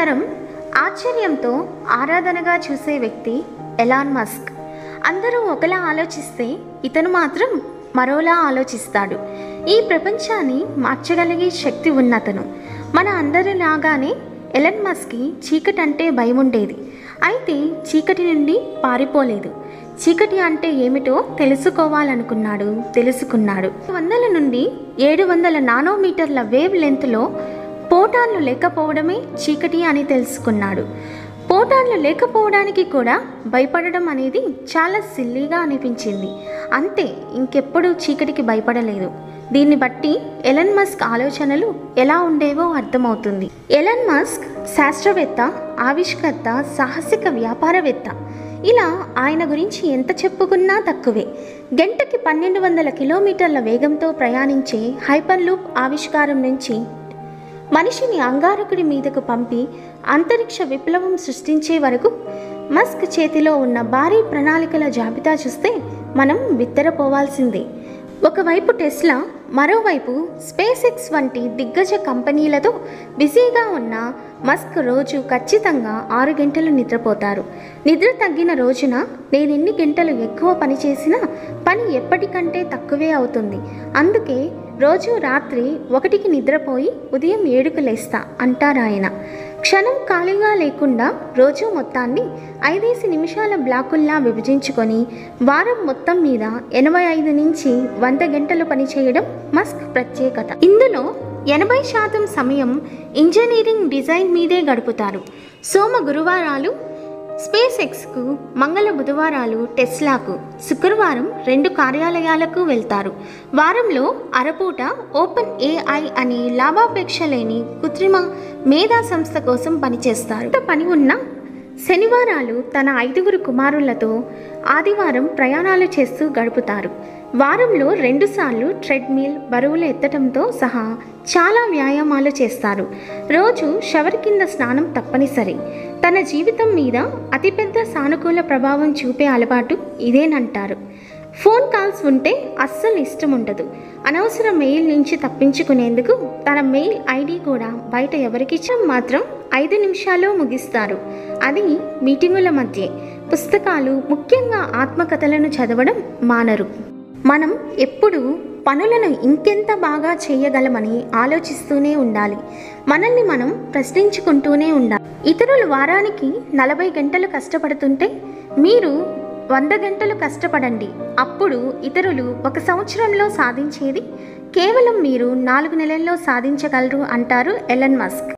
తరం ఆశ్చర్యంతో ఆరాధనగా చూసే వ్యక్తి ఎలాన్ మస్క్ అందరూ ఒకలా ఆలోచిస్తే ఇతను మాత్రం మరోలా ఆలోచిస్తాడు ఈ ప్రపంచాన్ని మార్చగలిగే శక్తి ఉన్నతను మన అందరిలాగానే ఎలన్ మస్క్కి చీకటి అంటే భయం ఉండేది అయితే చీకటి నుండి పారిపోలేదు చీకటి అంటే ఏమిటో తెలుసుకోవాలనుకున్నాడు తెలుసుకున్నాడు వందల నుండి ఏడు వందల నానోమీటర్ల వేవ్ లెంత్లో పోటాన్లు లేకపోవడమే చీకటి అని తెలుసుకున్నాడు పోటాన్లు లేకపోవడానికి కూడా భయపడడం అనేది చాలా సిల్లీగా అనిపించింది అంతే ఇంకెప్పుడు చీకటికి భయపడలేదు దీన్ని బట్టి ఎలన్ మస్క్ ఆలోచనలు ఎలా ఉండేవో అర్థమవుతుంది ఎలన్ మస్క్ శాస్త్రవేత్త ఆవిష్కర్త సాహసిక వ్యాపారవేత్త ఇలా ఆయన గురించి ఎంత చెప్పుకున్నా తక్కువే గంటకి పన్నెండు వందల కిలోమీటర్ల వేగంతో ప్రయాణించే హైపర్ లూప్ ఆవిష్కారం నుంచి మనిషిని అంగారకుడి మీదకు పంపి అంతరిక్ష విప్లవం సృష్టించే వరకు మస్క్ చేతిలో ఉన్న భారీ ప్రణాళికల జాబితా చూస్తే మనం బిత్తరపోవాల్సిందే ఒకవైపు టెస్లా మరోవైపు స్పేస్ ఎక్స్ వంటి దిగ్గజ కంపెనీలతో బిజీగా ఉన్న మస్క్ రోజు ఖచ్చితంగా ఆరు గంటలు నిద్రపోతారు నిద్ర తగ్గిన రోజున నేను ఎన్ని గంటలు ఎక్కువ పని చేసినా పని ఎప్పటికంటే తక్కువే అవుతుంది అందుకే రోజు రాత్రి ఒకటికి నిద్రపోయి ఉదయం ఏడుకు లేస్తా అంటారాయన క్షణం ఖాళీగా లేకుండా రోజు మొత్తాన్ని ఐదేసి నిమిషాల బ్లాకుల్లా విభజించుకొని వారం మొత్తం మీద ఎనభై ఐదు నుంచి వంద గంటలు పనిచేయడం మస్క్ ప్రత్యేకత ఇందులో ఎనభై శాతం సమయం ఇంజనీరింగ్ డిజైన్ మీదే గడుపుతారు సోమ గురువారాలు స్పేస్ ఎక్స్కు మంగళ బుధవారాలు టెస్లాకు శుక్రవారం రెండు కార్యాలయాలకు వెళ్తారు వారంలో అరపూట ఓపెన్ ఏఐ అనే లాభాపేక్ష లేని కృత్రిమ మేధా సంస్థ కోసం పనిచేస్తారు ఇంత పని ఉన్న శనివారాలు తన ఐదుగురు కుమారులతో ఆదివారం ప్రయాణాలు చేస్తూ గడుపుతారు వారంలో రెండుసార్లు ట్రెడ్మిల్ బరువులు ఎత్తడంతో సహా చాలా వ్యాయామాలు చేస్తారు రోజు షవర్ కింద స్నానం తప్పనిసరి తన జీవితం మీద అతిపెద్ద సానుకూల ప్రభావం చూపే అలవాటు ఇదేనంటారు ఫోన్ కాల్స్ ఉంటే అస్సలు ఇష్టం ఉండదు అనవసర మెయిల్ నుంచి తప్పించుకునేందుకు తన మెయిల్ ఐడి కూడా బయట ఎవరికిచ్చా మాత్రం ఐదు నిమిషాల్లో ముగిస్తారు అది మీటింగుల మధ్య పుస్తకాలు ముఖ్యంగా ఆత్మకథలను చదవడం మానరు మనం ఎప్పుడూ పనులను ఇంకెంత బాగా చేయగలమని ఆలోచిస్తూనే ఉండాలి మనల్ని మనం ప్రశ్నించుకుంటూనే ఉండాలి ఇతరులు వారానికి నలభై గంటలు కష్టపడుతుంటే మీరు వంద గంటలు కష్టపడండి అప్పుడు ఇతరులు ఒక సంవత్సరంలో సాధించేది కేవలం మీరు నాలుగు నెలల్లో సాధించగలరు అంటారు ఎలన్ మస్క్